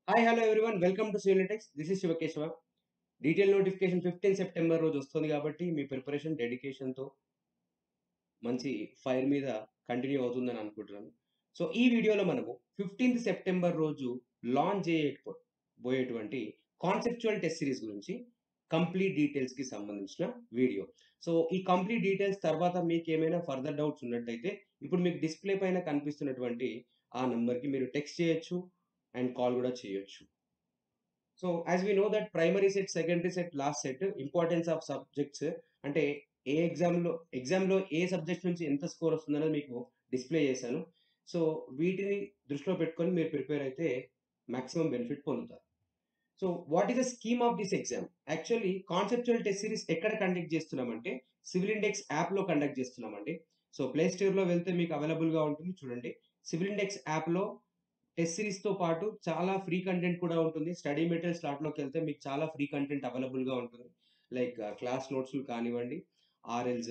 Hi hello everyone welcome to Civil Index this is Shivakeshava detail notification fifteen September రోజు వస్తుంది కాబట్టి మీ preparation డెడికేషన్తో మంచి fire మీద కంటిన్యూ అవుతుందని అనుకుంటున్నాను సో ఈ వీడియోలో మనము ఫిఫ్టీన్త్ సెప్టెంబర్ రోజు లాంచ్ చేయబోయేటువంటి కాన్సెప్చువల్ టెస్ట్ సిరీస్ గురించి కంప్లీట్ డీటెయిల్స్కి సంబంధించిన వీడియో సో ఈ కంప్లీట్ డీటెయిల్స్ తర్వాత మీకు ఏమైనా ఫర్దర్ డౌట్స్ ఉన్నట్టయితే ఇప్పుడు మీకు డిస్ప్లే పైన కనిపిస్తున్నటువంటి ఆ నెంబర్కి మీరు టెక్స్ట్ చేయొచ్చు అండ్ కాల్ కూడా చేయొచ్చు so as we know that primary set secondary set last set importance of subjects అంటే ఏ ఎగ్జామ్లో ఎగ్జామ్లో ఏ సబ్జెక్ట్ నుంచి ఎంత స్కోర్ వస్తుందనేది మీకు డిస్ప్లే చేశాను సో వీటిని దృష్టిలో పెట్టుకొని మీరు ప్రిపేర్ అయితే మాక్సిమం బెనిఫిట్ పొందుతారు so what is the scheme of this exam actually conceptual test series ఎక్కడ కండక్ట్ చేస్తున్నామంటే సివిల్ ఇండెక్స్ యాప్లో కండక్ట్ చేస్తున్నామండి సో ప్లే స్టోర్లో వెళ్తే మీకు అవైలబుల్గా ఉంటుంది చూడండి సివిల్ ఇండెక్స్ యాప్లో టెస్ట్ సిరీస్తో పాటు చాలా ఫ్రీ కంటెంట్ కూడా ఉంటుంది స్టడీ మెటీరియల్ స్లాట్లోకి వెళ్తే మీకు చాలా ఫ్రీ కంటెంట్ అవైలబుల్గా ఉంటుంది లైక్ క్లాస్ నోట్స్లు కానివ్వండి ఆర్ఎల్స్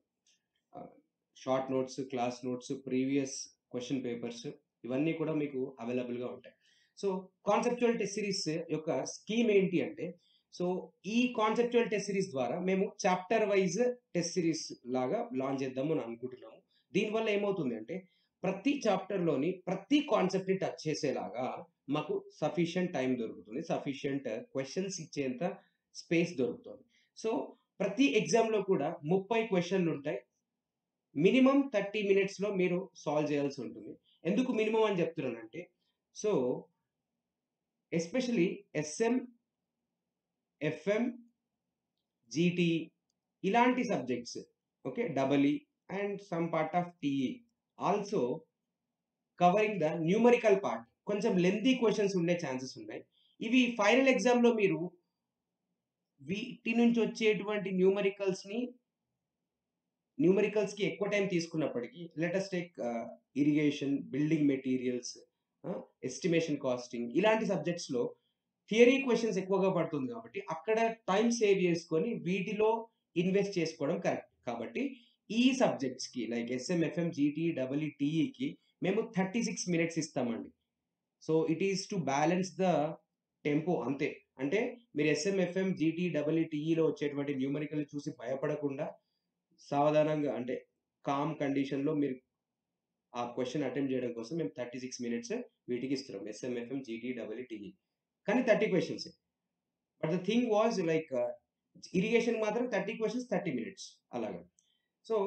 short notes class notes previous question papers ఇవన్నీ కూడా మీకు అవైలబుల్గా ఉంటాయి సో కాన్సెప్చువల్ టెస్ట్ సిరీస్ యొక్క స్కీమ్ ఏంటి అంటే సో ఈ కాన్సెప్చువల్ టెస్ట్ సిరీస్ ద్వారా మేము చాప్టర్ వైజ్ టెస్ట్ సిరీస్ లాగా లాంచ్ చేద్దాము అని అనుకుంటున్నాము దీనివల్ల ఏమవుతుంది అంటే ప్రతి చాప్టర్లోని ప్రతి కాన్సెప్ట్ని టచ్ చేసేలాగా మాకు సఫిషియంట్ టైం దొరుకుతుంది సఫిషియంట్ క్వశ్చన్స్ ఇచ్చేంత స్పేస్ దొరుకుతుంది సో ప్రతి ఎగ్జామ్లో కూడా ముప్పై క్వశ్చన్లు ఉంటాయి మినిమం థర్టీ మినిట్స్లో మీరు సాల్వ్ చేయాల్సి ఉంటుంది ఎందుకు మినిమం అని చెప్తున్నానంటే so especially SM FM GT ఇలాంటి subjects okay double and some part of TE also covering the numerical part కొంచెం లెంతీ క్వశ్చన్స్ ఉండే ఛాన్సెస్ ఉన్నాయి ఇవి ఫైనల్ ఎగ్జామ్లో మీరు వీటి నుంచి వచ్చేటువంటి న్యూమరికల్స్ని న్యూమరికల్స్కి ఎక్కువ టైం తీసుకున్నప్పటికీ let us take irrigation building materials estimation costing ఇలాంటి సబ్జెక్ట్స్లో థియరీ క్వశ్చన్స్ ఎక్కువగా పడుతుంది కాబట్టి అక్కడ టైం సేవ్ చేసుకొని వీటిలో ఇన్వెస్ట్ చేసుకోవడం కరెక్ట్ కాబట్టి ఈ సబ్జెక్ట్స్కి like SM FM GT W టీఈకి మేము థర్టీ సిక్స్ మినిట్స్ ఇస్తామండి so it is to balance the tempo అంతే అంటే మీరు ఎస్ఎం ఎఫ్ఎం జీటీ డబ్ల్యూ టీఈలో వచ్చేటువంటి న్యూమరికల్ చూసి భయపడకుండా సావధానంగా అంటే కామ్ కండిషన్లో మీరు ఆ క్వశ్చన్ అటెంప్ట్ చేయడం కోసం మేము థర్టీ సిక్స్ మినిట్స్ వీటికి ఇస్తున్నాం ఎస్ఎంఎఫ్ఎం జీటీ డబ్ల్యూ టీఈ కానీ thirty questions but the thing was like irrigation మాత్రం థర్టీ క్వశ్చన్స్ థర్టీ మినిట్స్ అలాగా సో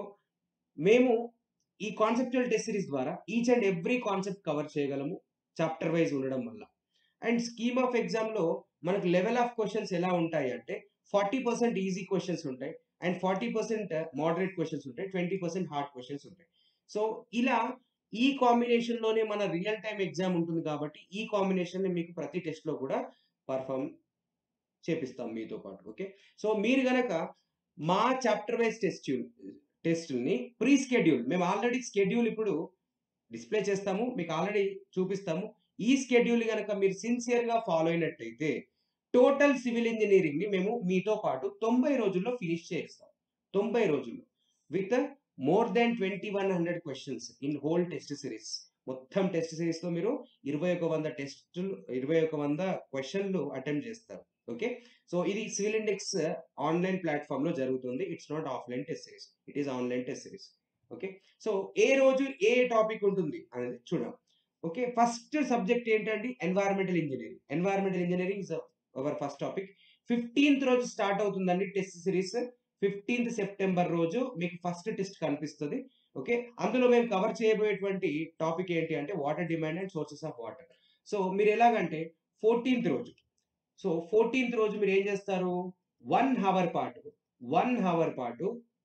మేము ఈ కాన్సెప్చువల్ టెస్ట్ సిరీస్ ద్వారా each and every concept cover చేయగలము చాప్టర్ వైజ్ ఉండడం వల్ల అండ్ స్కీమ్ ఆఫ్ ఎగ్జామ్లో మనకు లెవెల్ ఆఫ్ క్వశ్చన్స్ ఎలా ఉంటాయి అంటే ఫార్టీ పర్సెంట్ ఈజీ క్వశ్చన్స్ ఉంటాయి and forty percent moderate questions ఉంటాయి ట్వంటీ పర్సెంట్ హార్డ్ క్వశ్చన్స్ ఉంటాయి సో ఇలా ఈ కాంబినేషన్లోనే మన రియల్ టైం ఎగ్జామ్ ఉంటుంది కాబట్టి ఈ కాంబినేషన్ మీకు ప్రతి టెస్ట్లో కూడా పర్ఫామ్ చేపిస్తాం మీతో పాటు ఓకే సో మీరు గనక మా చాప్టర్ వైజ్ టెస్ట్ టెస్ట్ని ప్రీ స్కెడ్యూల్ మేము ఆల్రెడీ స్కెడ్యూల్ ఇప్పుడు డిస్ప్లే చేస్తాము మీకు ఆల్రెడీ చూపిస్తాము ఈ స్కెడ్యూల్ కనుక మీరు సిన్సియర్గా ఫాలో అయినట్టయితే టోటల్ సివిల్ ఇంజనీరింగ్ని మేము మీతో పాటు తొంభై రోజుల్లో ఫినిష్ చేస్తాం తొంభై రోజుల్లో with more than twenty one hundred questions in whole test series మొత్తం టెస్ట్ సిరీస్లో మీరు ఇరవై ఒక వంద టెస్టులు ఇరవై ఒక వంద క్వశ్చన్లు అటెంప్ట్ చేస్తారు ఓకే సో ఇది సివిల్ ఇండెక్స్ ఆన్లైన్ ప్లాట్ఫామ్లో జరుగుతుంది it's not offline test series it is online test series okay so ఏ రోజు ఏ టాపిక్ ఉంటుంది అనేది చూద్దాం ఓకే ఫస్ట్ సబ్జెక్ట్ ఏంటంటే environmental engineering environmental engineering is our first topic fifteenth రోజు స్టార్ట్ అవుతుందండి టెస్ట్ సిరీస్ ఫిఫ్టీన్త్ సెప్టెంబర్ రోజు మీకు ఫస్ట్ టెస్ట్ కనిపిస్తుంది ఓకే అందులో మేము కవర్ చేయబోయేటువంటి టాపిక్ ఏంటి అంటే water demand and sources of water so మీరు ఎలాగంటే ఫోర్టీన్త్ రోజు సో ఫోర్టీన్త్ రోజు మీరు ఏం చేస్తారు వన్ హవర్ పాటు వన్ హవర్ పాటు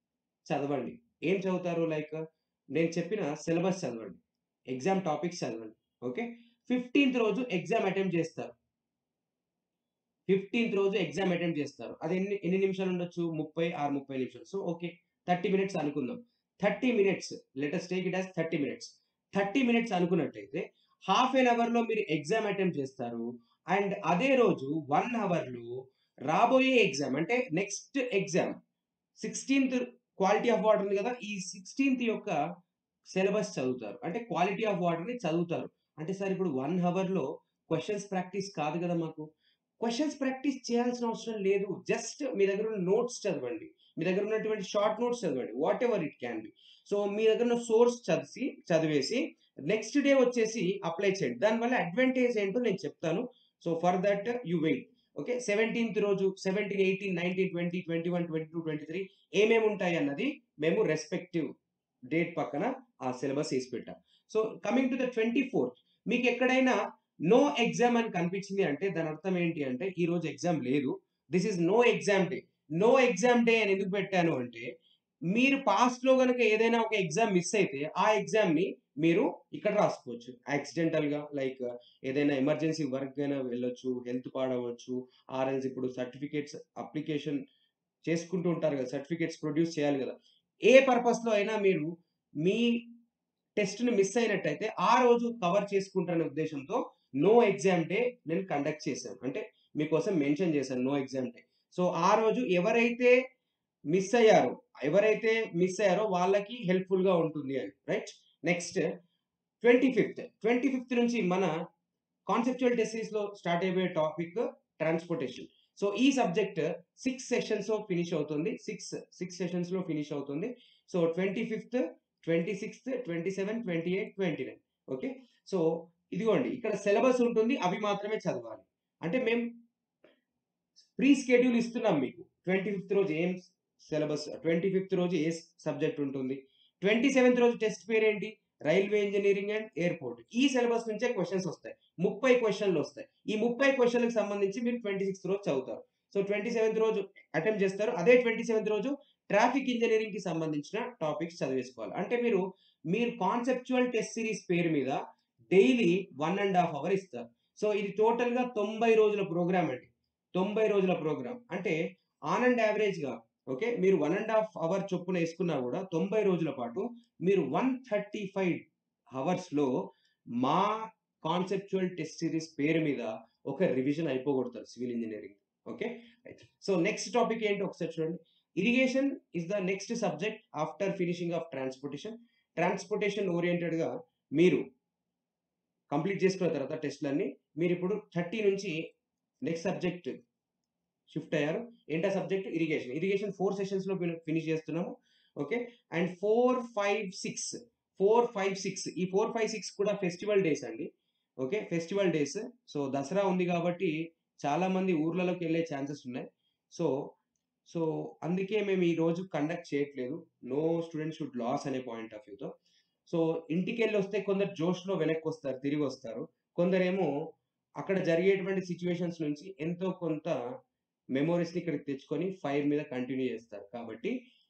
చదవండి ఏం చదువుతారు లైక్ నేను చెప్పిన సిలబస్ చదవండి ఎగ్జామ్ టాపిక్స్ చదవండి ఓకే ఫిఫ్టీన్త్ రోజు ఎగ్జామ్ అటెంప్ట్ చేస్తారు ఫిఫ్టీన్త్ రోజు ఎగ్జామ్ అటెంప్ట్ చేస్తారు అది ఎన్ని ఎన్ని నిమిషాలు ఉండొచ్చు ముప్పై ఆరు ముప్పై నిమిషాలు సో ఓకే థర్టీ మినిట్స్ అనుకుందాం thirty minutes let us take it as thirty minutes thirty minutes అనుకున్నట్టయితే హాఫ్ ఎన్ అవర్లో మీరు ఎగ్జామ్ అటెంప్ట్ చేస్తారు అండ్ అదే రోజు వన్ అవర్లో రాబోయే ఎగ్జామ్ అంటే next exam sixteenth quality of water ఉంది కదా ఈ సిక్స్టీన్త్ యొక్క సిలబస్ చదువుతారు అంటే క్వాలిటీ ఆఫ్ వాటర్ని చదువుతారు అంటే సార్ ఇప్పుడు వన్ అవర్లో క్వెషన్స్ ప్రాక్టీస్ కాదు కదా మాకు క్వెషన్స్ ప్రాక్టీస్ చేయాల్సిన అవసరం లేదు జస్ట్ మీ దగ్గర ఉన్న నోట్స్ చదవండి మీ దగ్గర ఉన్నటువంటి షార్ట్ నోట్స్ చదవండి whatever it can be so మీ దగ్గర ఉన్న సోర్స్ చదివి చదివేసి నెక్స్ట్ డే వచ్చేసి అప్లై చేయండి దానివల్ల అడ్వాంటేజ్ ఏంటో నేను చెప్తాను so for that you wait okay seventeenth రోజు seventeen eighteen nineteen twenty twenty one twenty two twenty three ఏమేమి ఉంటాయి అన్నది మేము రెస్పెక్టివ్ డేట్ పక్కన ఆ సిలబస్ వేసి పెట్టాం so coming to the twenty fourth మీకు ఎక్కడైనా నో ఎగ్జామ్ అని కనిపించింది అంటే దాని అర్థం ఏంటి అంటే ఈ రోజు ఎగ్జామ్ లేదు this is no exam day no exam day అని ఎందుకు పెట్టాను అంటే మీరు పాస్ట్ లో కనుక ఏదైనా ఒక ఎగ్జామ్ మిస్ అయితే ఆ ఎగ్జామ్ ని మీరు ఇక్కడ రాసుకోవచ్చు యాక్సిడెంటల్ గా లైక్ ఏదైనా ఎమర్జెన్సీ వర్క్ అయినా వెళ్ళొచ్చు హెల్త్ పాడవచ్చు ఆర్ఎల్స్ ఇప్పుడు సర్టిఫికేట్స్ అప్లికేషన్ చేసుకుంటూ ఉంటారు కదా సర్టిఫికేట్స్ ప్రొడ్యూస్ చేయాలి కదా ఏ పర్పస్ లో అయినా మీరు మీ టెస్ట్ ని మిస్ అయినట్టయితే ఆ రోజు కవర్ చేసుకుంటారనే ఉద్దేశంతో నో ఎగ్జామ్ డే నేను కండక్ట్ చేశాను అంటే మీకోసం మెన్షన్ చేశాను నో ఎగ్జామ్ డే సో ఆ రోజు ఎవరైతే మిస్ అయ్యారో ఎవరైతే మిస్ అయ్యారో వాళ్ళకి హెల్ప్ఫుల్ గా ఉంటుంది అని right next twenty fifth twenty fifth నుంచి మన కాన్సెప్చువల్ టెస్ట్ లో స్టార్ట్ అయిపోయే టాపిక్ ట్రాన్స్పోర్టేషన్ సో ఈ సబ్జెక్ట్ సిక్స్ సెషన్స్ లో ఫినిష్ అవుతుంది సిక్స్ సిక్స్ సెషన్స్ లో ఫినిష్ అవుతుంది so twenty fifth twenty sixth twenty seven twenty eight twenty nine okay so ఇదిగోండి ఇక్కడ సిలబస్ ఉంటుంది అవి మాత్రమే చదవాలి అంటే మేము ప్రీ స్కెడ్యూల్ ఇస్తున్నాం మీకు ట్వంటీ ఫిఫ్త్ రోజు ఏం సిలబస్ ట్వంటీ ఫిఫ్త్ రోజు ఏ సబ్జెక్ట్ ఉంటుంది ట్వంటీ సెవెంత్ రోజు టెస్ట్ పేరు ఏంటి రైల్వే ఇంజనీరింగ్ అండ్ ఎయిర్పోర్ట్ ఈ సిలబస్ నుంచే క్వశ్చన్స్ వస్తాయి ముప్పై క్వశ్చన్లు వస్తాయి ఈ ముప్పై క్వశ్చన్లకు సంబంధించి మీరు ట్వంటీ సిక్స్త్ రోజు చదువుతారు సో ట్వంటీ సెవెంత్ రోజు అటెంప్ట్ చేస్తారు అదే ట్వంటీ సెవెంత్ రోజు ట్రాఫిక్ ఇంజనీరింగ్ కి సంబంధించిన టాపిక్స్ చదివేసుకోవాలి అంటే మీరు మీరు కాన్సెప్చువల్ టెస్ట్ సిరీస్ పేరు మీద daily one and half hour ఇస్తారు సో ఇది టోటల్ గా తొంభై రోజుల ప్రోగ్రామ్ అండి తొంభై రోజుల ప్రోగ్రామ్ అంటే ఆన్ అండ్ యావరేజ్ గా ఓకే మీరు వన్ అండ్ హాఫ్ అవర్ చొప్పున వేసుకున్నా కూడా తొంభై రోజుల పాటు మీరు వన్ థర్టీ ఫైవ్ అవర్స్ లో మా కాన్సెప్చువల్ టెస్ట్ సిరీస్ పేరు మీద ఒక రివిజన్ అయిపోగొడతారు civil engineering okay right so next topic ఏంటి ఒకసారి చూడండి irrigation is the next subject after finishing of transportation transportation oriented గా మీరు కంప్లీట్ చేసుకున్న తర్వాత టెస్ట్లన్నీ మీరు ఇప్పుడు థర్టీ నుంచి నెక్స్ట్ సబ్జెక్ట్ షిఫ్ట్ అయ్యారు ఏంటా subject irrigation irrigation four sessions లో ఫినిష్ చేస్తున్నాము okay and four five six four five six ఈ ఫోర్ ఫైవ్ సిక్స్ కూడా ఫెస్టివల్ డేస్ అండి okay festival days so Dasara ఉంది కాబట్టి చాలా మంది ఊర్లలోకి వెళ్ళే ఛాన్సెస్ ఉన్నాయి సో సో అందుకే మేము ఈ రోజు కండక్ట్ చేయట్లేదు నో స్టూడెంట్ షుడ్ లాస్ అనే పాయింట్ ఆఫ్ వ్యూతో సో ఇంటికి వెళ్ళి వస్తే కొందరు జోష్లో వెనక్కి వస్తారు తిరిగి వస్తారు కొందరేమో అక్కడ జరిగేటువంటి సిచ్యువేషన్స్ నుంచి ఎంతో కొంత మెమోరీస్ని ఇక్కడికి తెచ్చుకొని ఫైర్ మీద కంటిన్యూ చేస్తారు కాబట్టి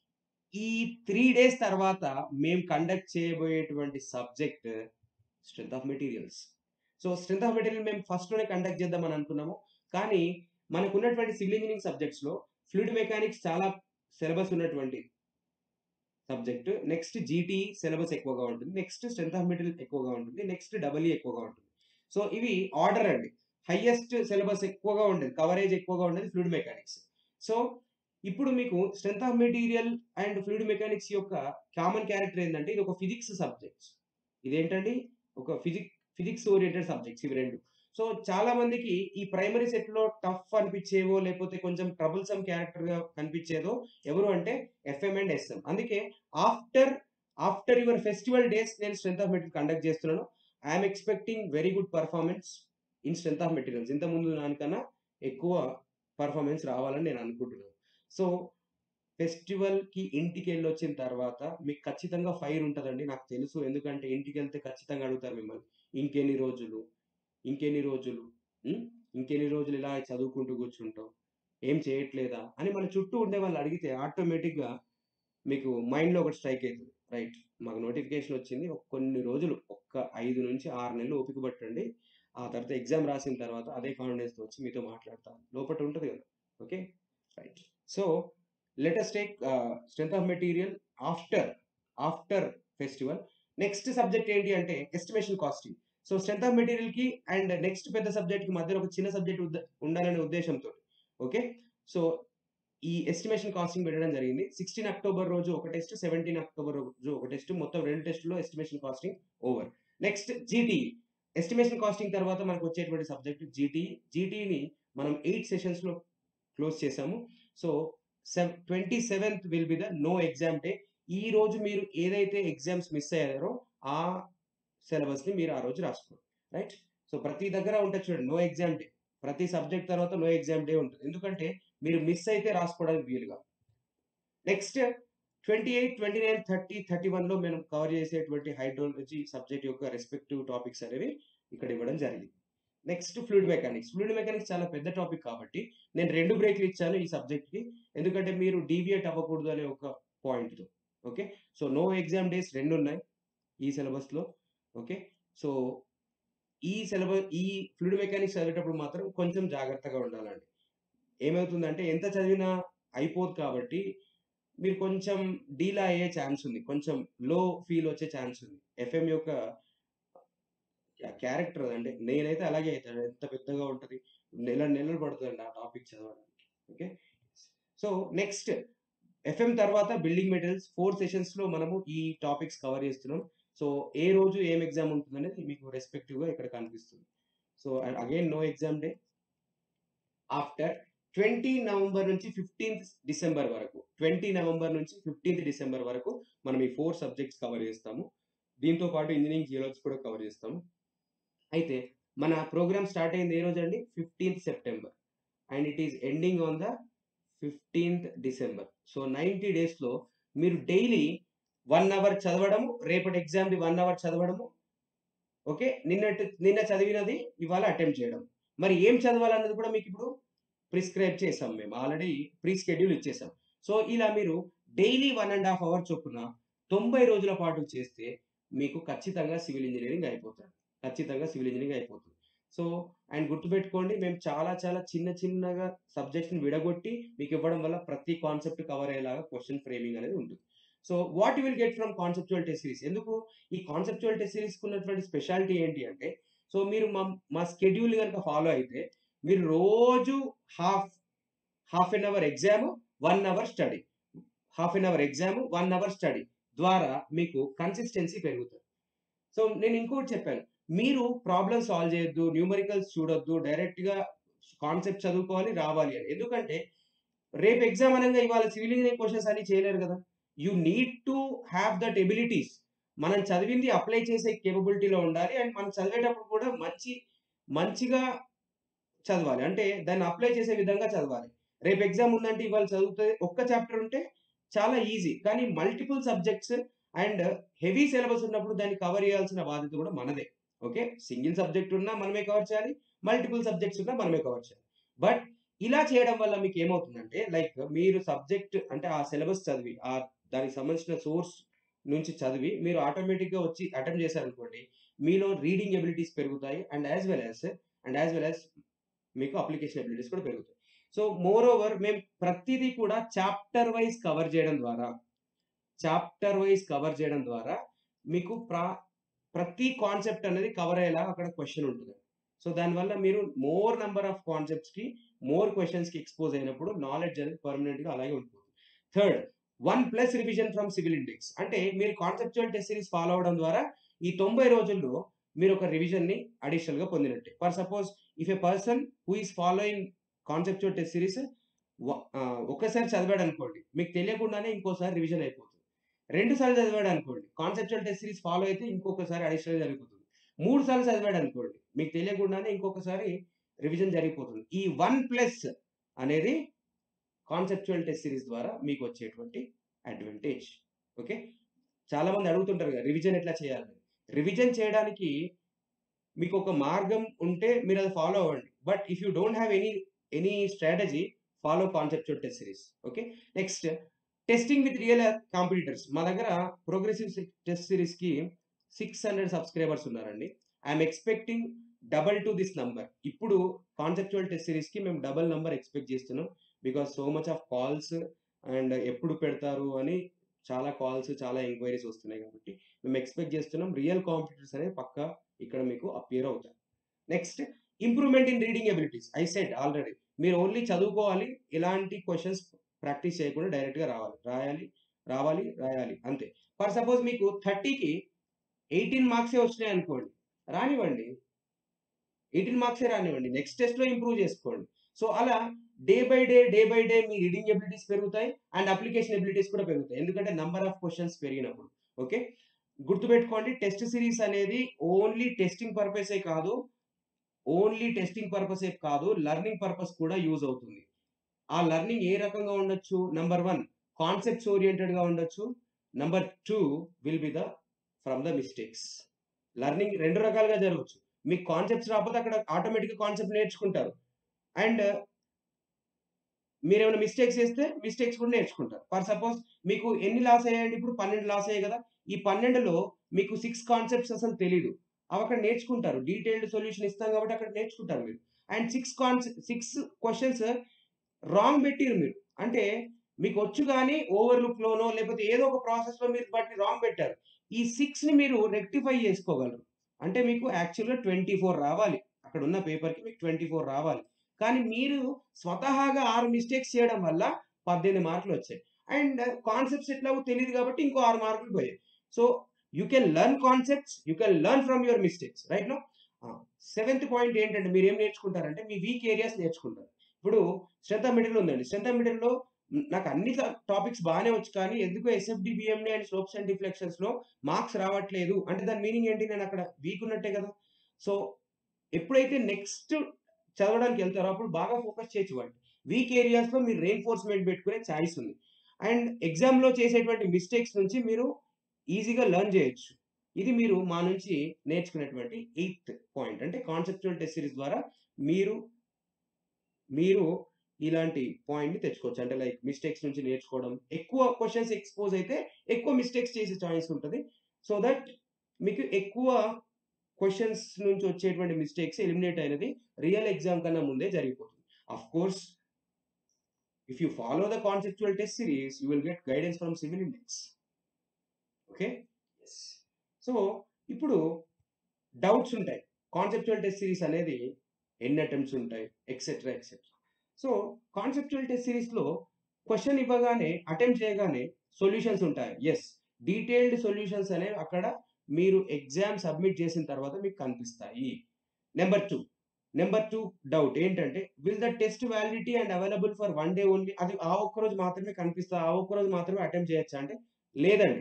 ఈ త్రీ డేస్ తర్వాత మేము కండక్ట్ చేయబోయేటువంటి subject strength of materials so strength of material మేము ఫస్ట్లోనే కండక్ట్ చేద్దామని అనుకున్నాము కానీ మనకు ఉన్నటువంటి సివిల్ ఇంజనీరింగ్ సబ్జెక్ట్స్లో ఫ్లూయిడ్ మెకానిక్స్ చాలా సిలబస్ ఉన్నటువంటి సబ్జెక్ట్ నెక్స్ట్ జీటీ సిలబస్ ఎక్కువగా ఉంటుంది నెక్స్ట్ స్ట్రెంత్ ఆఫ్ మెటీరియల్ ఎక్కువగా ఉంటుంది నెక్స్ట్ డబల్ఈ ఎక్కువగా ఉంటుంది సో ఇవి ఆర్డర్ అండి హైయెస్ట్ సిలబస్ ఎక్కువగా ఉండేది కవరేజ్ ఎక్కువగా ఉండేది ఫ్లూయిడ్ మెకానిక్స్ సో ఇప్పుడు మీకు strength of material and fluid mechanics యొక్క కామన్ క్యారెక్టర్ ఏంటంటే ఇది ఒక ఫిజిక్స్ సబ్జెక్ట్స్ ఇదేంటండి ఒక ఫిజిక్ ఫిజిక్స్ ఓరియంటెడ్ సబ్జెక్ట్స్ ఇవి రెండు సో చాలా మందికి ఈ ప్రైమరీ సెట్ లో టఫ్ అనిపించేవో లేకపోతే కొంచెం ట్రబుల్సమ్ క్యారెక్టర్ గా కనిపించేదో ఎవరు అంటే ఎఫ్ఎం అండ్ ఎస్ఎం అందుకే after after your festival days నేను స్ట్రెంత్ ఆఫ్ మెటీరియల్ కండక్ట్ చేస్తున్నాను I'm expecting very good performance in strength of materials ఇంత ముందు దానికన్నా ఎక్కువ పర్ఫార్మెన్స్ రావాలని నేను అనుకుంటున్నాను సో ఫెస్టివల్ కి ఇంటికి వెళ్ళి వచ్చిన తర్వాత మీకు ఖచ్చితంగా ఫైర్ ఉంటుందండి నాకు తెలుసు ఎందుకంటే ఇంటికి వెళ్తే ఖచ్చితంగా అడుగుతారు మిమ్మల్ని ఇంకెన్ని రోజులు ఇంకెన్ని రోజులు ఉం? ఇంకెన్ని రోజులు ఇలా చదువుకుంటూ కూర్చుంటావు ఏం చేయట్లేదా అని మన చుట్టూ ఉండే వాళ్ళు అడిగితే ఆటోమేటిక్గా మీకు మైండ్లో ఒకటి స్ట్రైక్ అవుతుంది రైట్ మాకు నోటిఫికేషన్ వచ్చింది ఒక కొన్ని రోజులు ఒక్క ఐదు నుంచి ఆరు నెలలు ఓపిక పట్టండి ఆ తర్వాత ఎగ్జామ్ రాసిన తర్వాత అదే కాన్ఫిడెన్స్తో వచ్చి మీతో మాట్లాడతాను లోపల ఉంటుంది కదా okay right so latest take strength of material after after festival next subject ఏంటి అంటే estimation costing so strength of material కి అండ్ నెక్స్ట్ పెద్ద సబ్జెక్ట్ కి మధ్యలో ఒక చిన్న సబ్జెక్ట్ ఉండాలనే ఉద్దేశంతో ఓకే సో ఈ ఎస్టిమేషన్ కాస్టింగ్ పెట్టడం జరిగింది సిక్స్టీన్ అక్టోబర్ రోజు ఒక టెస్ట్ సెవెంటీన్ అక్టోబర్ రోజు ఒక టెస్ట్ మొత్తం రెండు టెస్టులో estimation costing over next GT estimation costing తర్వాత మనకు వచ్చేటువంటి సబ్జెక్ట్ జీటీ జీటీని మనం ఎయిట్ సెషన్స్లో క్లోజ్ చేసాము సో సెవ్ twenty seventh will be the no exam day ఈ రోజు మీరు ఏదైతే ఎగ్జామ్స్ మిస్ అయ్యారో ఆ సిలబస్ని మీరు ఆ రోజు రాసుకోండి రైట్ సో ప్రతి దగ్గర ఉంటుంది చూడండి నో ఎగ్జామ్ డే ప్రతి సబ్జెక్ట్ తర్వాత నో ఎగ్జామ్ డే ఉంటుంది ఎందుకంటే మీరు మిస్ అయితే రాసుకోవడానికి వీలుగా next twenty eight twenty nine thirty thirty వన్లో మనం కవర్ చేసేటువంటి హైడ్రాలజీ సబ్జెక్ట్ యొక్క రెస్పెక్టివ్ టాపిక్స్ అనేవి ఇక్కడ ఇవ్వడం జరిగింది next fluid mechanics fluid mechanics చాలా పెద్ద టాపిక్ కాబట్టి నేను రెండు బ్రేక్లు ఇచ్చాను ఈ సబ్జెక్ట్కి ఎందుకంటే మీరు డీవియేట్ అవ్వకూడదు అనే ఒక పాయింట్తో okay so no exam days రెండు ఉన్నాయి ఈ సిలబస్లో ఓకే సో ఈ సిలబస్ ఈ ఫ్లూయిడ్ మెకానిక్స్ చదివేటప్పుడు మాత్రం కొంచెం జాగ్రత్తగా ఉండాలండి ఏమవుతుందంటే ఎంత చదివినా అయిపోదు కాబట్టి మీరు కొంచెం డీలా అయ్యే ఛాన్స్ ఉంది కొంచెం లో ఫీల్ వచ్చే ఛాన్స్ ఉంది ఎఫ్ఎం యొక్క క్యారెక్టర్ అంటే నేనైతే అలాగే అవుతాను ఎంత పెద్దగా ఉంటుంది నెల నెలలు పడుతుందండి ఆ టాపిక్ చదవడానికి ఓకే సో నెక్స్ట్ ఎఫ్ఎం తర్వాత బిల్డింగ్ మెటీరియల్స్ ఫోర్ సెషన్స్లో మనము ఈ టాపిక్స్ కవర్ చేస్తున్నాం సో ఏ రోజు ఏం ఎగ్జామ్ ఉంటుంది అనేది మీకు రెస్పెక్టివ్గా ఇక్కడ కనిపిస్తుంది so again no exam day after twenty November నుంచి ఫిఫ్టీన్త్ డిసెంబర్ వరకు ట్వంటీ నవంబర్ నుంచి ఫిఫ్టీన్త్ డిసెంబర్ వరకు మనం ఈ ఫోర్ సబ్జెక్ట్స్ కవర్ చేస్తాము దీంతో పాటు ఇంజనీరింగ్ జియోలజీ కూడా కవర్ చేస్తాము అయితే మన ప్రోగ్రామ్ స్టార్ట్ అయింది ఏ రోజు అండి fifteenth September and it is ending on the fifteenth December so ninety డేస్లో మీరు డైలీ వన్ అవర్ చదవడము రేపటి ఎగ్జామ్ది వన్ అవర్ చదవడము ఓకే నిన్నటి నిన్న చదివినది ఇవాళ అటెంప్ట్ చేయడం మరి ఏం చదవాలన్నది కూడా మీకు ఇప్పుడు ప్రిస్క్రైబ్ చేసాం మేము ఆల్రెడీ ప్రీ స్కెడ్యూల్ ఇచ్చేసాం సో ఇలా మీరు daily one and half hour చొప్పున తొంభై రోజుల పాటు చేస్తే మీకు ఖచ్చితంగా సివిల్ ఇంజనీరింగ్ అయిపోతుంది ఖచ్చితంగా సివిల్ ఇంజనీరింగ్ అయిపోతుంది సో అండ్ గుర్తుపెట్టుకోండి మేము చాలా చాలా చిన్న చిన్నగా సబ్జెక్ట్స్ని విడగొట్టి మీకు ఇవ్వడం వల్ల ప్రతి కాన్సెప్ట్ కవర్ అయ్యేలాగా క్వశ్చన్ ఫ్రేమింగ్ అనేది ఉంటుంది so what will get from conceptual test series ఎందుకు ఈ కాన్సెప్చువల్ టెస్ట్ సిరీస్కి ఉన్నటువంటి స్పెషాలిటీ ఏంటి అంటే సో మీరు మా మా స్కెడ్యూల్ కనుక ఫాలో అయితే మీరు రోజు half half an hour exam one hour study half an hour exam one hour study ద్వారా మీకు కన్సిస్టెన్సీ పెరుగుతుంది సో నేను ఇంకోటి చెప్పాను మీరు ప్రాబ్లమ్ సాల్వ్ చేయొద్దు న్యూమరికల్స్ చూడొద్దు డైరెక్ట్గా కాన్సెప్ట్ చదువుకోవాలి రావాలి అని ఎందుకంటే రేపు ఎగ్జామ్ అనగా ఇవాళ సివిల్ ఇంజనీరింగ్ క్వశ్చన్స్ అన్ని చేయలేరు కదా you need to have that abilities మనం చదివింది అప్లై చేసే కేపబిలిటీలో ఉండాలి అండ్ మనం చదివేటప్పుడు కూడా మంచి మంచిగా చదవాలి అంటే దాన్ని అప్లై చేసే విధంగా చదవాలి రేపు ఎగ్జామ్ ఉందంటే ఇవాళ చదివితే ఒక్క చాప్టర్ ఉంటే చాలా ఈజీ కానీ multiple subjects and heavy syllabus ఉన్నప్పుడు దాన్ని కవర్ చేయాల్సిన బాధ్యత కూడా మనదే ఓకే సింగిల్ సబ్జెక్ట్ ఉన్నా మనమే కవర్ చేయాలి మల్టిపుల్ సబ్జెక్ట్స్ ఉన్నా మనమే కవర్ చేయాలి బట్ ఇలా చేయడం వల్ల మీకు ఏమవుతుందంటే లైక్ మీరు సబ్జెక్ట్ అంటే ఆ సిలబస్ చదివి ఆ దానికి సంబంధించిన సోర్స్ నుంచి చదివి మీరు ఆటోమేటిక్గా వచ్చి అటెంప్ట్ చేశారనుకోండి మీలో రీడింగ్ ఎబిలిటీస్ పెరుగుతాయి and as well as and as well as మీకు అప్లికేషన్ ఎబిలిటీస్ కూడా పెరుగుతాయి సో మోర్ ఓవర్ మేము ప్రతిదీ కూడా చాప్టర్ వైజ్ కవర్ చేయడం ద్వారా చాప్టర్ వైజ్ కవర్ చేయడం ద్వారా మీకు ప్రా ప్రతి కాన్సెప్ట్ అనేది కవర్ అయ్యేలా అక్కడ క్వశ్చన్ ఉంటుంది సో దానివల్ల మీరు మోర్ నెంబర్ ఆఫ్ కాన్సెప్ట్స్కి మోర్ క్వశ్చన్స్కి ఎక్స్పోజ్ అయినప్పుడు నాలెడ్జ్ అనేది పర్మనెంట్గా అలాగే ఉంటుంది third one plus revision from Civil Index అంటే మీరు కాన్సెప్చువల్ టెస్ట్ సిరీస్ ఫాలో అవడం ద్వారా ఈ తొంభై రోజుల్లో మీరు ఒక రివిజన్ని అడిషనల్గా పొందినట్టే for suppose if a person who is following conceptual test series ఒక్కసారి చదివాడు అనుకోండి మీకు తెలియకుండానే ఇంకోసారి రివిజన్ అయిపోతుంది రెండు సార్లు చదివాడు అనుకోండి కాన్సెప్చువల్ టెస్ట్ సిరీస్ ఫాలో అయితే ఇంకొకసారి అడిషనల్ జరిగిపోతుంది మూడు సార్లు చదివాడు అనుకోండి మీకు తెలియకుండానే ఇంకొకసారి రివిజన్ జరిగిపోతుంది ఈ వన్ ప్లస్ అనేది కాన్సెప్చువల్ టెస్ట్ సిరీస్ ద్వారా మీకు వచ్చేటువంటి అడ్వాంటేజ్ ఓకే చాలా మంది అడుగుతుంటారు కదా రివిజన్ ఎట్లా చేయాలి రివిజన్ చేయడానికి మీకు ఒక మార్గం ఉంటే మీరు అది ఫాలో అవ్వండి but if you don't have any any strategy follow conceptual test series okay next testing with real competitors మా దగ్గర ప్రోగ్రెసివ్ టెస్ట్ సిరీస్కి సిక్స్ హండ్రెడ్ సబ్స్క్రైబర్స్ ఉన్నారండి I'm expecting double to this number ఇప్పుడు కాన్సెప్చువల్ టెస్ట్ సిరీస్కి మేము double number expect చేస్తున్నాం because so much of calls and ఎప్పుడు పెడతారు అని చాలా కాల్స్ చాలా ఎంక్వైరీస్ వస్తున్నాయి కాబట్టి మేము ఎక్స్పెక్ట్ చేస్తున్నాం రియల్ కాంపిటీటర్స్ అనేవి పక్కా ఇక్కడ మీకు అపియర్ అవుతాయి next improvement in reading abilities I set already మీరు ఓన్లీ చదువుకోవాలి ఎలాంటి క్వశ్చన్స్ ప్రాక్టీస్ చేయకుండా డైరెక్ట్గా రావాలి రాయాలి రావాలి రాయాలి అంతే ఫర్ సపోజ్ మీకు థర్టీకి ఎయిటీన్ మార్క్సే వచ్చినాయి అనుకోండి రానివ్వండి 18 మార్క్సే రానివ్వండి. నెక్స్ట్ టెస్ట్‌లో ఇంప్రూవ్ చేసుకోండి. సో, అలా day by day, day by day మీ రీడింగ్ ఎబిలిటీస్ పెరుగుతాయి. అండ్ అప్లికేషన్ ఎబిలిటీస్ కూడా పెరుగుతాయి. ఎందుకంటే నంబర్ ఆఫ్ క్వెషన్స్ పెరిగినప్పుడు. ఓకే. గుర్తుపెట్టుకోండి టెస్ట్ సీరీస్ అనేది ఓన్లీ టెస్టింగ్ పర్పసే కాదు. ఓన్లీ టెస్టింగ్ పర్పసే కాదు. లెర్నింగ్ పర్పస్ కూడా యూజ్ అవుతుంది. ఆ లెర్నింగ్ ఏ రకంగా ఉండొచ్చు? నంబర్ 1 కాన్సెప్ట్స్ ఓరియెంటెడ్‌గా ఉండొచ్చు. Number 2 will be the from the mistakes. Learning 2 రకాలుగా జరగొచ్చు. మీకు కాన్సెప్ట్స్ రాకపోతే అక్కడ ఆటోమేటిక్‌గా కాన్సెప్ట్ నేర్చుకుంటారు. అండ్ మీరేమైనా మిస్టేక్స్ చేస్తే మిస్టేక్స్ కూడా నేర్చుకుంటారు. ఫర్ సపోజ్ మీకు ఎన్ని లాస్ అయ్యాయండి ఇప్పుడు? 12 లాస్ అయ్యాయి కదా! ఈ 12లో మీకు 6 కాన్సెప్ట్స్ అసలు తెలీదు. అవక్కడ నేర్చుకుంటారు. డీటెయిల్డ్ సొల్యూషన్ ఇస్తాం కాబట్టి అక్కడ నేర్చుకుంటారు మీరు. అండ్ 6 కాన్సె 6 క్వెషన్స్ రాంగ్ పెట్టిర్రు మీరు. అంటే మీకొచ్చు గాని ఓవర్‌లుక్‌లోనో లేకపోతే ఏదో ఒక ప్రాసెస్‌లో మీరు వాటిని రాంగ్ పెట్టారు. ఈ 6ని మీరు రెక్టిఫై చేసుకోగలరు. అంటే మీకు యాక్చువల్‌గా 24 రావాలి. అక్కడున్న పేపర్‌కి మీకు 24 రావాలి. కానీ మీరు స్వతహాగా 6 మిస్టేక్స్ చేయడం వల్ల 18 మార్కులొచ్చాయి. అండ్ కాన్సెప్ట్స్ ఎట్లాగో తెలీదు కాబట్టి ఇంకో 6 మార్కులు పోయాయి. So, you can learn concepts. You can learn from your mistakes. Right now? ఆ! సెవెంత్ పాయింట్ ఏంటంటే మీరేం నేర్చుకుంటారంటే మీ వీక్ ఏరియాస్ నేర్చుకుంటారు. ఇప్పుడు స్ట్రెంత్ ఆఫ్ మెటీరియల్ ఉందండి. స్ట్రెంత్ ఆఫ్ మెటీరియల్‌లో హ్మ్, నాకు అన్ని ట టాపిక్స్ బానే వచ్చు కానీ ఎందుకో SFD, BMD and slopes and డిఫ్లెక్షన్స్‌లో మార్క్స్ రావట్లేదు. అంటే దాని మీనింగ్ ఏంటి? నేనక్కడ వీక్ ఉన్నట్టే కదా! సో, ఎప్పుడైతే నెక్స్ట్ చదవడానికెళ్తారో అప్పుడు బాగా ఫోకస్ చేయొచ్చు వాటిని. వీక్ ఏరియాస్‌లో మీరు రెయిన్ఫోర్స్‌మెంట్ పెట్టుకునే ఛాయిస్ ఉంది. అండ్ ఎగ్జామ్‌లో చేసేటువంటి మిస్టేక్స్ నుంచి మీరు ఈజీగా లెర్న్ చేయొచ్చు. ఇది మీరు మా నుంచి నేర్చుకునేటువంటి ఎయిత్ పాయింట్. అంటే కాన్సెప్చువల్ టెస్ట్ సీరీస్ ద్వారా మీరు మీరు ఇలాంటి పాయింట్‌ని తెచ్చుకోవచ్చు. అంటే లైక్ మిస్టేక్స్ నుంచి నేర్చుకోవడం. ఎక్కువ క్వెషన్స్ ఎక్స్‌పోజ్ అయితే ఎక్కువ మిస్టేక్స్ చేసే ఛాయిస్ ఉంటది. సో దట్ మీకు ఎక్కువ క్వెషన్స్ నుంచి వచ్చేటువంటి మిస్టేక్స్ ఎలిమినేట్ అయినది రియల్ ఎగ్జామ్ కన్నా ముందే జరిగిపోతుంది. Of course if you follow the conceptual test series you will get guidance from Civil Index. Okay. Yes. So, ఇప్పుడు డౌట్స్ ఉంటాయి. కాన్సెప్చువల్ టెస్ట్ సీరీస్ అనేది ఎన్ని అటెంప్ట్స్ ఉంటాయి? Etcetera, etcetera. So, conceptual test సీరీస్‌లో question ఇవ్వగానే అటెంప్ట్ చేయగానే solutions ఉంటాయి. Yes. Detailed solutions అనేవి అక్కడ మీరు ఎగ్జామ్ సబ్మిట్ చేసిన తర్వాత మీకు కనిపిస్తాయి. నంబర్ 2 నంబర్ 2 డౌట్ ఏంటంటే will the test validity and available for 1 day only అది ఆ ఒక్కరోజు మాత్రమే కనిపిస్తది. ఆ ఒక్కరోజు మాత్రమే అటెంప్ట్ చేయొచ్చా అంటే లేదండి.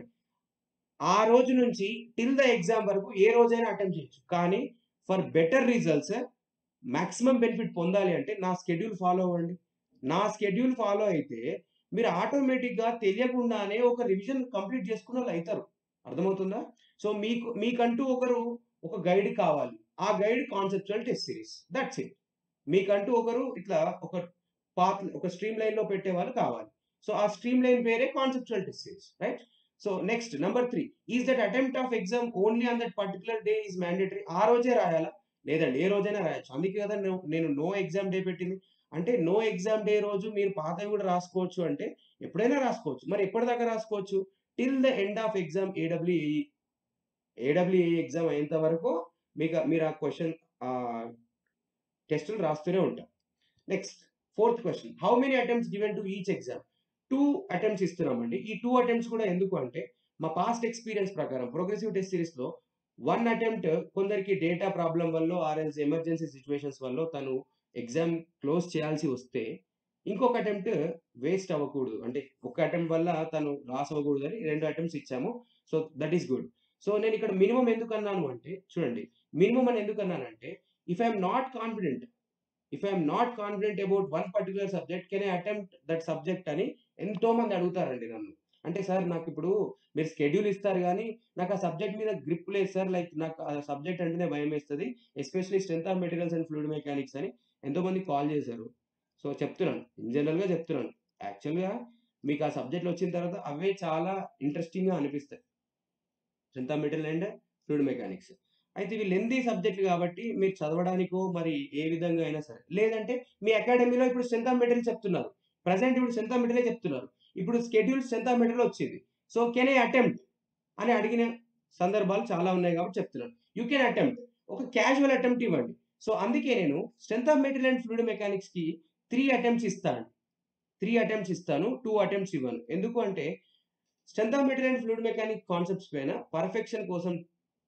ఆ రోజు నుంచి టిల్ ద ఎగ్జామ్ వరకు ఏ రోజైనా అటెంప్ట్ చేయొచ్చు. కానీ for better results maximum benefit పొందాలి అంటే నా షెడ్యూల్ ఫాలో అవ్వండి. నా షెడ్యూల్ ఫాలో అయితే మీరు ఆటోమేటిక్‌గా తెలియకుండానే ఒక రివిజన్ కంప్లీట్ చేసుకున్నోళ్ళు అయితారు. అర్థమవుతుందా? సో, మీకు మీకంటూ ఒకరు ఒక గైడ్ కావాలి. ఆ guide conceptual test series. That's it. మీకంటూ ఒకరు ఇట్లా ఒక పాత్ ఒక స్ట్రీమ్ లైన్‌లో పెట్టేవాళ్ళు కావాలి. సో, ఆ స్ట్రీమ్ లైన్ పేరే conceptual test series. Right? So, next number 3 is that attempt of exam only on that particular day is mandatory ఆ రోజే రాయాలా? లేదండి. ఏ రోజైనా రాయొచ్చు. అందుకే కదా నేను నేను నో ఎగ్జామ్ డే పెట్టింది. అంటే నో ఎగ్జామ్ డే రోజు మీరు పాతవి కూడా రాసుకోవచ్చు అంటే ఎప్పుడైనా రాసుకోవచ్చు. మరి ఎప్పటిదాకా రాసుకోవచ్చు? Till the end of exam ఏడబ్ల్యూఏఈ. ఏడబ్ల్యూఏఈ ఎగ్జామ్ అయ్యేంత వరకు మీకు మీరు ఆ క్వెషన్ ఆహ్, టెస్టులు రాస్తూనే ఉంటారు. Next fourth question how many attempts given to each exam? 2 attempts ఇస్తున్నామండి. ఈ 2 అటెంప్ట్స్ కూడా ఎందుకు అంటే మా పాస్ట్ ఎక్స్‌పీరియన్స్ ప్రకారం ప్రోగ్రెసివ్ టెస్ట్ సీరీస్‌లో 1 అటెంప్ట్ కొందరికి డేటా ప్రాబ్లమ్ వల్లో ఆర్ ఎల్స్ ఎమర్జెన్సీ సిట్యుయేషన్స్ వల్లో తను ఎగ్జామ్ క్లోజ్ చేయాల్సి వస్తే ఇంకొక అటెంప్ట్ వేస్ట్ అవ్వకూడదు. అంటే ఒక అటెంప్ట్ వల్ల తను లాస్ అవ్వకూడదని 2 అటెంప్ట్స్ ఇచ్చాము. So, that is good. So, నేనిక్కడ మినిమమ్ ఎందుకన్నాను అంటే చూడండి. మినిమమ్ అని ఎందుకన్నానంటే if I am not confident if I am not confident about one particular subject can I attempt that subject అని ఎంతోమంది అడుగుతారండి నన్ను. అంటే సార్ నాకిప్పుడు మీరు షెడ్యూల్ ఇస్తారు గానీ నాకు ఆ సబ్జెక్ట్ మీద గ్రిప్ లేదు సార్. లైక్ నాకు ఆ సబ్జెక్ట్ అంటేనే భయమేస్తది. Especially strength of materials and fluid mechanics అని ఎంతోమంది కాల్ చేశారు. సో, చెప్తున్నాను. ఇన్ జనరల్‌గా చెప్తున్నాను. యాక్చువల్‌గా మీకు ఆ సబ్జెక్ట్‌లు వచ్చిన తర్వాత అవే చాలా ఇంట్రెస్టింగ్‌గా అనిపిస్తాయి. Strength of material and fluid mechanics. అయితే ఇవి లెంథీ సబ్జెక్ట్‌లు కాబట్టి మీరు చదవడానికో మరి ఏ విధంగా అయినా సరే లేదంటే మీ అకాడమీలో ఇప్పుడు స్ట్రెంత్ ఆఫ్ మెటీరియల్ చెప్తున్నారు. ప్రెజెంట్ ఇప్పుడు స్ట్రెంత్ ఆఫ్ మెటీరియలే చెప్తున్నారు. ఇప్పుడు షెడ్యూల్ స్ట్రెంత్ ఆఫ్ మెటీరియల్ వచ్చింది. సో, కెన్ ఐ అటెంప్ట్ అని అడిగిన సందర్భాలు చాలా ఉన్నాయి కాబట్టి చెప్తున్నాను. You can attempt. ఒక క్యాజువల్ అటెంప్ట్ ఇవ్వండి. సో, అందుకే నేను strength of material and fluid మెకానిక్స్‌కి 3 అటెంప్ట్స్ ఇస్తాను. 3 అటెంప్ట్స్ ఇస్తాను. 2 అటెంప్ట్స్ ఇవ్వను. ఎందుకు అంటే strength of material and fluid mechanic concepts పైన పర్ఫెక్షన్ కోసం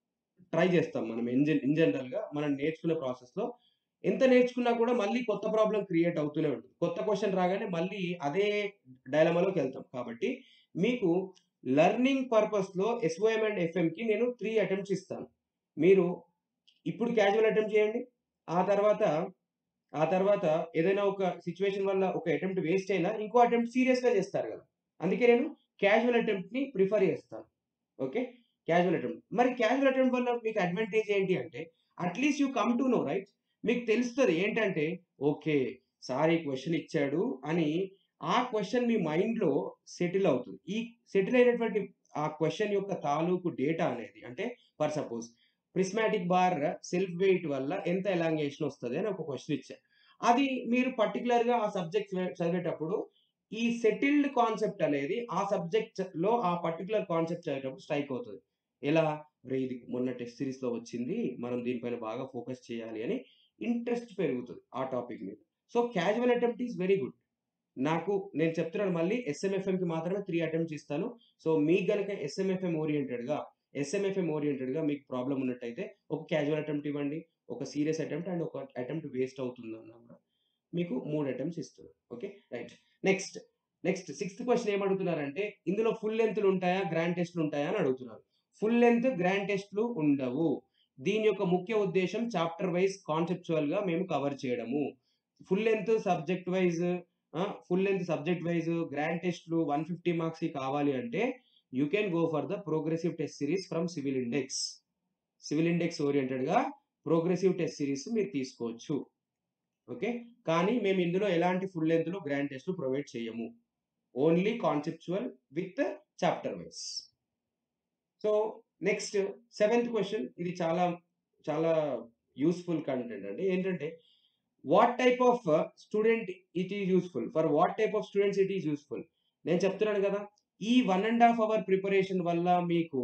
ట్రై చేస్తాం మనం ఇన్ జన్ ఇన్ జనరల్‌గా మనం నేర్చుకునే ప్రాసెస్‌లో ఎంత నేర్చుకున్నా కూడా మళ్ళీ కొత్త ప్రాబ్లమ్ క్రియేట్ అవుతూనే ఉంటుంది. కొత్త క్వెషన్ రాగానే మళ్ళీ అదే డైలమాలోకెళ్తాం. కాబట్టి మీకు లెర్నింగ్ పర్పస్‌లో ఎస్ఓఎం అండ్ ఎఫ్ఎంకి నేను 3 అటెంప్ట్స్ ఇస్తాను. మీరు ఇప్పుడు క్యాజువల్ అటెంప్ట్ చేయండి. ఆ తర్వాత, ఆ తర్వాత ఏదైనా ఒక సిట్యుయేషన్ వల్ల ఒక అటెంప్ట్ వేస్ట్ అయినా ఇంకో అటెంప్ట్ సీరియస్‌గా చేస్తారు గదా! అందుకే నేను క్యాజువల్ అటెంప్ట్‌ని ప్రిఫర్ చేస్తాను. ఓకే. Casual attempt. మరి క్యాజువల్ అటెంప్ట్ వల్ల మీకు అడ్వాంటేజ్ ఏంటి అంటే at least you come to know right? మీకు తెలుస్తది ఏంటంటే ఓకే. సార్ ఈ క్వెషన్ ఇచ్చాడు అని ఆ క్వెషన్ మీ మైండ్‌లో సెటిల్ అవుతుంది. ఈ సెటిల్ అయినటువంటి ఆ క్వెషన్ యొక్క తాలూకు డేటా అనేది అంటే for suppose prismatic bar self weight వల్ల ఎంత ఎలాంగేషన్ వస్తది అని ఒక క్వెషన్ ఇచ్చా. అది మీరు పర్టిక్యులర్‌గా ఆ సబ్జెక్ట్ చ చదివేటప్పుడు ఈ సెటిల్డ్ కాన్సెప్ట్ అనేది ఆ సబ్జెక్ట్‌లో ఆ పర్టిక్యులర్ కాన్సెప్ట్ చదివేటప్పుడు స్ట్రైక్ అవుతది. ఎలా? అరేయ్! ఇది మొన్న టెస్ట్ సీరీస్‌లో వచ్చింది. మనం దీనిపైన బాగా ఫోకస్ చేయాలి అని ఇంట్రెస్ట్ పెరుగుతది ఆ టాపిక్ మీద. So, casual attempt is very good. నాకు నేను చెప్తున్నాను మళ్ళీ ఎస్ఎంఎఫ్ఎంకి మాత్రమే 3 అటెంప్ట్స్ ఇస్తాను. సో, మీకు గనక ఎస్ఎంఎఫ్ఎం ఓరియెంటెడ్‌గా, ఎస్ఎంఎఫ్ఎం ఓరియెంటెడ్‌గా మీకు ప్రాబ్లమ్ ఉన్నట్టయితే ఒక క్యాజువల్ అటెంప్ట్ ఇవ్వండి. ఒక సీరియస్ అటెంప్ట్ అండ్ ఒక అటెంప్ట్ వేస్ట్ అవుతుందన్నా కూడా మీకు 3 అటెంప్ట్స్ ఇస్తున్నాను. Okay. Right. Next, next sixth question ఏమడుగుతున్నారంటే ఇందులో ఫుల్ లెంగ్త్‌లు ఉంటాయా? గ్రాండ్ టెస్ట్‌లు ఉంటాయా? అని అడుగుతున్నారు. ఫుల్ లెంగ్త్, గ్రాండ్ టెస్ట్‌లు ఉండవు. దీని యొక్క ముఖ్య ఉద్దేశ్యం చాప్టర్ వైస్ కాన్సెప్చువల్‌గా మేము కవర్ చేయడము. ఫుల్ లెంగ్త్ సబ్జెక్ట్ వైస్ ఆ! Full length subject wise grand టెస్ట్‌లు 150 మార్క్స్‌వి కావాలి అంటే you can go for the progressive test series from Civil Index. Civil Index ఓరియెంటెడ్‌గా ప్రోగ్రెసివ్ టెస్ట్ సీరీస్ మీరు తీసుకోవచ్చు. ఓకే. కానీ మేము ఇందులో ఎలాంటి ఫుల్ లెంగ్త్‌లు, గ్రాండ్ టెస్ట్‌లు ప్రొవైడ్ చేయము. Only conceptual with chapter wise. So, next seventh question ఇది చాలా, చాలా యూజ్‌ఫుల్ కంటెంట్ అండి. ఏంటంటే what type of student it is useful? For what type of students it is useful? నేను చెప్తున్నాను కదా! ఈ 1 ½ అవర్ ప్రిపరేషన్ వల్ల మీకు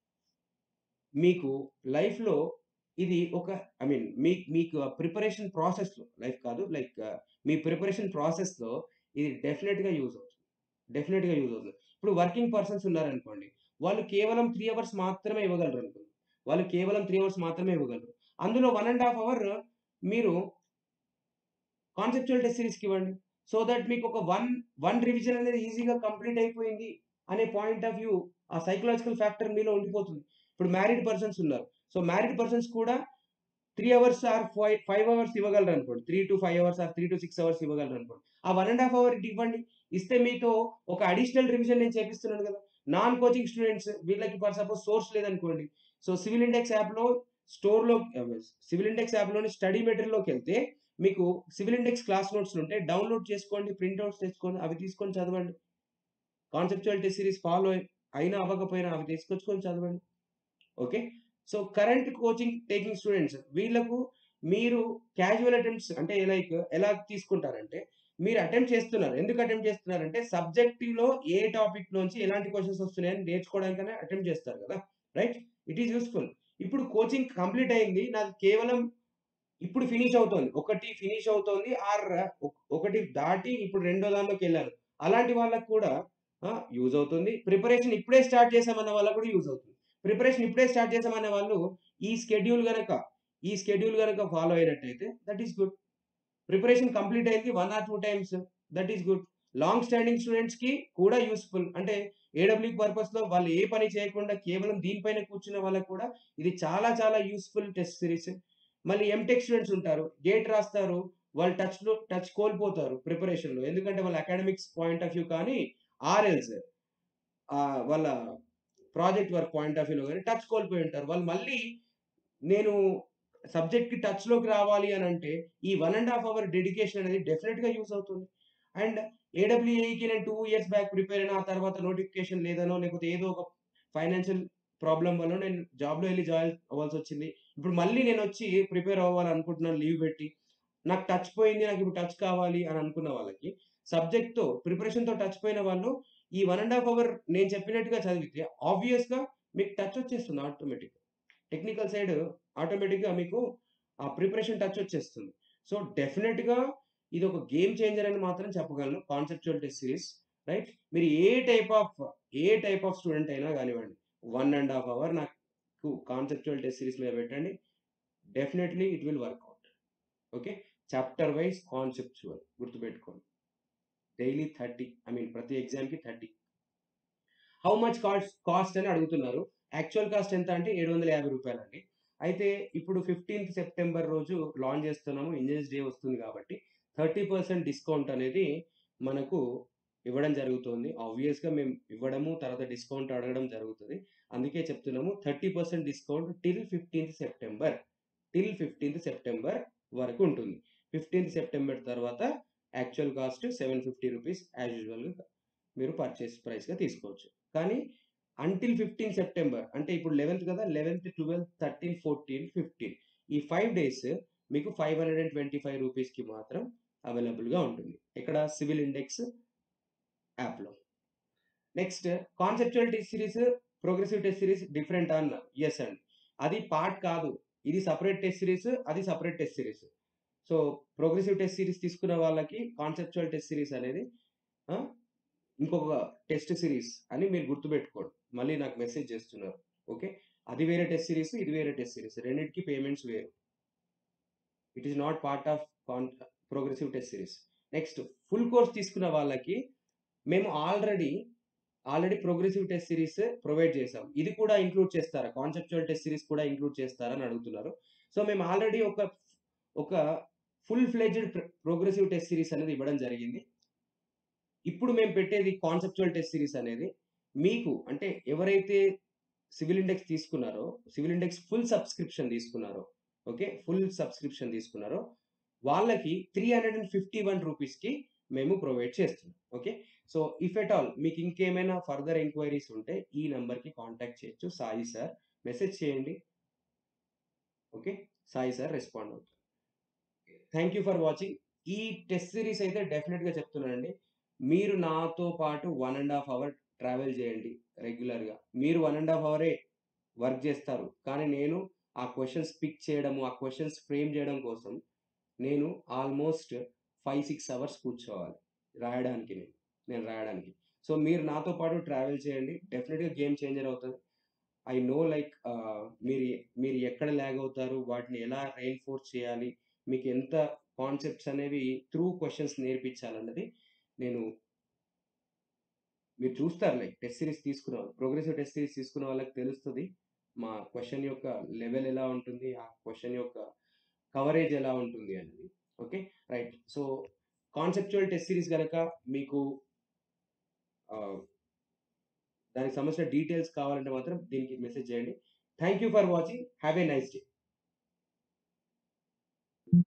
మీకు లైఫ్‌లో ఇది ఒక ఐ మీన్ మీ మీకు ప్రిపరేషన్ ప్రాసెస్‌లో లైఫ్ కాదు లైక్ మీ ప్రిపరేషన్ ప్రాసెస్‌లో ఇది డెఫినిట్‌గా యూజ్ అవుతుంది. డెఫినిట్‌గా యూజ్ అవుతుంది. ఇప్పుడు వర్కింగ్ పర్సన్స్ ఉన్నారనుకోండి. వాళ్ళు కేవలం 3 అవర్స్ మాత్రమే ఇవ్వగలరనుకోండి. వాళ్ళు కేవలం 3 అవర్స్ మాత్రమే ఇవ్వగలరు. అందులో 1 ½ అవర్ మీరు కాన్సెప్చువల్ టెస్ట్ సీరీస్‌కి ఇవ్వండి. సో థట్ మీకు ఒక వన్ వన్ రివిజన్ అనేది ఈజీగా కంప్లీట్ అయిపోయింది అనే పాయింట్ ఆఫ్ వ్యూ ఆ సైకలాజికల్ ఫ్యాక్టర్ మీలో ఉండిపోతుంది. ఇప్పుడు మ్యారీడ్ పర్సన్స్ ఉన్నారు. సో, మ్యారీడ్ పర్సన్స్ కూడా 3 అవర్స్ ఆర్ ఫై 5 అవర్స్ ఇవ్వగలరనుకోండి. 3-5 అవర్స్ ఆర్ 3-6 అవర్స్ ఇవ్వగలరనుకోండి. ఆ 1 ½ అవర్ ఇవ్వండి. ఇస్తే మీతో ఒక అడిషనల్ రివిజన్ నేను చేపిస్తున్నాను కదా! నాన్ కోచింగ్ స్టూడెంట్స్ వీళ్ళకి ఫర్ సపోజ్ సోర్స్ లేదనుకోండి. సో, సివిల్ ఇండెక్స్ యాప్‌లో స్టోర్‌లో ఆహ్, సివిల్ ఇండెక్స్ యాప్‌లోని స్టడీ మెటీరియల్‌లోకెళ్తే మీకు సివిల్ ఇండెక్స్ క్లాస్ నోట్స్ ఉంటాయి. డౌన్‌లోడ్ చేసుకోండి. ప్రింట్ ఔట్స్ తెచ్చుకొని అవి తీసుకొని చదవండి. కాన్సెప్చువల్ టెస్ట్ సీరీస్ ఫాలో అయినా అవ్వకపోయినా అవి తీసుకొచ్చుకొని చదవండి. Okay. So, current coaching taking students వీళ్ళకు మీరు క్యాజువల్ అటెంప్ట్స్ అంటే లైక్ ఎలా తీసుకుంటారంటే మీరు అటెంప్ట్ చేస్తున్నారు. ఎందుకు అటెంప్ట్ చేస్తున్నారంటే సబ్జెక్టివ్‌లో ఏ టాపిక్ నుంచి ఎలాంటి క్వెషన్స్ వస్తున్నాయని నేర్చుకోవడానికనే అటెంప్ట్ చేస్తారు కదా! రైట్? It is useful. ఇప్పుడు కోచింగ్ కంప్లీట్ అయింది. నాది కేవలం ఇప్పుడు ఫినిష్ అవుతోంది. ఒకటి ఫినిష్ అవుతోంది ఆర్ ఒ ఒకటి దాటి ఇప్పుడు రెండో దానిలోకెళ్ళాను. అలాంటి వాళ్ళకి కూడా ఆ! యూజ్ అవుతుంది. ప్రిపరేషన్ ఇప్పుడే స్టార్ట్ చేశామన్న వాళ్ళకి కూడా యూజ్ అవుతుంది. ప్రిపరేషన్ ఇప్పుడే స్టార్ట్ చేశామనే వాళ్ళు ఈ స్కెడ్యూల్ గనక ఈ స్కెడ్యూల్ గనక ఫాలో అయినట్టయితే that is good. Preparation complete అయింది 1 or 2 times that is good. Long standing స్టూడెంట్స్‌కి కూడా యూజ్‌ఫుల్. అంటే ఏడబ్ల్యూ పర్పస్‌లో వాళ్ళు ఏ పని చేయకుండా కేవలం దీనిపైన కూర్చున్న వాళ్ళకి కూడా ఇది చాలా చాలా యూజ్‌ఫుల్ టెస్ట్ సీరీస్. మళ్ళీ ఎంటెక్ స్టూడెంట్స్ ఉంటారు. గేట్ రాస్తారు. వాళ్ళు టచ్‌లో టచ్ కోల్పోతారు ప్రిపరేషన్‌లో. ఎందుకంటే వాళ్ళ అకాడమిక్స్ పాయింట్ ఆఫ్ వ్యూ కానీ ఆర్ ఎల్స్ ఆహ్, వాళ్ళ ప్రాజెక్ట్ వర్క్ పాయింట్ ఆఫ్ వ్యూలో గాని టచ్ కోల్పోయి ఉంటారు. వాళ్ళు మళ్ళీ నేను సబ్జెక్ట్‌కి టచ్‌లోకి రావాలి అనంటే ఈ 1 ½ అవర్ డెడికేషన్ అనేది డెఫినిట్‌గా యూజ్ అవుతుంది. అండ్ ఏడబ్ల్యూఏకి నేను 2 ఇయర్స్ బ్యాక్ ప్రిపేర్ అయిన. ఆ తర్వాత నోటిఫికేషన్ లేదనో లేకపోతే ఏదో ఒక ఫైనాన్షియల్ ప్రాబ్లమ్ వల్లో నేను జాబ్‌లో ఎళ్లి జాయిన్ అవ్వాల్సొచ్చింది. ఇప్పుడు మళ్ళీ నేనొచ్చి ప్రిపేర్ అవ్వాలనుకుంటున్నాను లీవ్ పెట్టి. నాకు టచ్ పోయింది. నాకిప్పుడు టచ్ కావాలి అని అనుకున్న వాళ్ళకి సబ్జెక్ట్‌తో ప్రిపరేషన్‌తో టచ్ పోయిన వాళ్ళు ఈ 1 ½ అవర్ నేను చెప్పినట్టుగా చదివితే ఆబ్వియస్‌గా మీకు టచ్ వచ్చేస్తుంది ఆటోమేటిక్‌గా. టెక్నికల్ సైడ్ ఆటోమేటిక్‌గా మీకు ఆ ప్రిపరేషన్ టచ్ వచ్చేస్తుంది. సో, డెఫినిట్‌గా ఇదొక గేమ్ చేంజర్ అని మాత్రం చెప్పగలను. Conceptual test series right. మీరు ఏ టైప్ ఆఫ్ ఏ టైప్ ఆఫ్ స్టూడెంట్ అయినా గానివ్వండి. 1 ½ అవర్ నాకు మీకు కాన్సెప్చువల్ టెస్ట్ సిరీస్ మీద పెట్టండి. Definitely it will work out. Okay. Chapter wise conceptual గుర్తుపెట్టుకోండి. డైలీ 30 ఐ మీన్ ప్రతి ఎగ్జామ్‌కి 30. హౌ మచ్ కాస్ట్ కాస్ట్ అని అడుగుతున్నారు. యాక్చువల్ కాస్ట్ ఎంత అంటే రూ. 750 అండి. అయితే ఇప్పుడు 15థ్ సెప్టెంబర్ రోజు లాంచ్ చేస్తున్నాము. ఇంజినీర్స్ డే వస్తుంది కాబట్టి 30% డిస్కౌంట్ అనేది మనకు ఇవ్వడం జరుగుతుంది. ఆబ్వియస్‌గా మేము ఇవ్వడము, తర్వాత డిస్కౌంట్ అడగడం జరుగుతది. అందుకే చెప్తున్నాము 30% డిస్కౌంట్ టిల్ 15థ్ సెప్టెంబర్. టిల్ 15థ్ సెప్టెంబర్ వరకు ఉంటుంది. 15థ్ సెప్టెంబర్ తర్వాత యాక్చువల్ కాస్ట్ రూ. 750 యాజ్ యూజువల్‌గా మీరు పర్చేస్ ప్రైస్‌గా తీసుకోవచ్చు. కానీ అంటిల్ 15 సెప్టెంబర్ అంటే ఇప్పుడు 11థ్ కదా! 11థ్, 12థ్, 13, 14, 15 ఈ 5 డేస్ మీకు రూ. 525కి మాత్రం అవైలబుల్‌గా ఉంటుంది. ఎక్కడ సివిల్ ఇండెక్స్ యాప్‌లో. Next conceptual test series, progressive test series డిఫరెంటా అన్నారు. యెస్ అండి. అది పార్ట్ కాదు. ఇది సెపరేట్ టెస్ట్ సిరీస్, అది separate test series. So, progressive test series తీసుకున్న వాళ్ళకి కాన్సెప్చువల్ టెస్ట్ సిరీస్ అనేది ఆ! ఇంకొక టెస్ట్ సిరీస్ అని మీరు గుర్తుపెట్టుకోండి. మళ్ళీ నాకు మెసేజ్ చేస్తున్నారు. ఓకే. అది వేరే టెస్ట్ సిరీస్, ఇది వేరే టెస్ట్ సిరీస్. రెండిటికి పేమెంట్స్ వేరు. It is not part of కాన్ progressive test series. Next full course తీసుకున్న వాళ్ళకి మేము already, already progressive test series provide చేసాం. ఇది కూడా ఇంక్లూడ్ చేస్తారా? కాన్సెప్చువల్ టెస్ట్ సిరీస్ కూడా ఇంక్లూడ్ చేస్తారా అని అడుగుతున్నారు. సో, మేము ఆల్రెడీ ఒక ఒక ఫుల్ ఫ్లెడ్జ్డ్ ప్ర ప్రోగ్రెసివ్ టెస్ట్ సిరీస్ అనేది ఇవ్వడం జరిగింది. ఇప్పుడు మేము పెట్టేది కాన్సెప్చువల్ టెస్ట్ సిరీస్ అనేది మీకు అంటే ఎవరైతే సివిల్ ఇండెక్స్ తీసుకున్నారో, సివిల్ ఇండెక్స్ ఫుల్ సబ్స్క్రిప్షన్ తీసుకున్నారో, ఓకే. ఫుల్ సబ్స్క్రిప్షన్ తీసుకున్నారో వాళ్ళకి రూ. 351కి మేము ప్రొవైడ్ చేస్తున్నాం. Okay. So, if at all మీకు ఇంకేమైనా ఫర్దర్ ఎంక్వైరీస్ ఉంటే ఈ నంబర్‌కి కాంటాక్ట్ చేయొచ్చు. సాయి సార్ మెసేజ్ చేయండి. ఓకే. సాయి సార్ రెస్పాండ్ అవుతారు. Thank you for watching. ఈ టెస్ట్ సిరీస్ అయితే డెఫినిట్‌గా చెప్తున్నానండి. మీరు నాతో పాటు 1 ½ అవర్ ట్రావెల్ చేయండి రెగ్యులర్‌గా. మీరు 1 ½ అవరే వర్క్ చేస్తారు. కానీ నేను ఆ క్వెషన్స్ పిక్ చేయడము, ఆ క్వెషన్స్ ఫ్రేమ్ చేయడం కోసం నేను ఆల్‌మోస్ట్ 5, 6 అవర్స్ కూర్చోవాలి. రాయడానికి నేను. నేను రాయడానికి. సో, మీరు నాతో పాటు ట్రావెల్ చేయండి. డెఫినిట్‌గా గేమ్ చేంజర్ అవుతది. ఐ నో లైక్ ఆహ్, మీరు మీరు ఎక్కడ లాగ్ అవుతారు, వాటిని ఎలా రైన్‌ఫోర్స్ చేయాలి, మీకు ఎంత కాన్సెప్ట్స్ అనేవి త్రూ క్వెషన్స్ నేర్పించాలన్నది నేను మీరు చూస్తారు లైక్ టెస్ట్ సిరీస్ తీసుకున్న వాళ్ళు. ప్రోగ్రెసివ్ టెస్ట్ సిరీస్ తీసుకున్న వాళ్ళకి తెలుస్తది. మా క్వెషన్ యొక్క లెవెల్ ఎలా ఉంటుంది, ఆ క్వెషన్ యొక్క కవరేజ్ ఎలా ఉంటుంది అనేది. Okay. Right. So, conceptual test series గనక మీకు ఆహ్ దానికి సంబంధించిన డీటెయిల్స్ కావాలంటే మాత్రం దీనికి మెసేజ్ చేయండి. Thank you for watching. Have a nice day.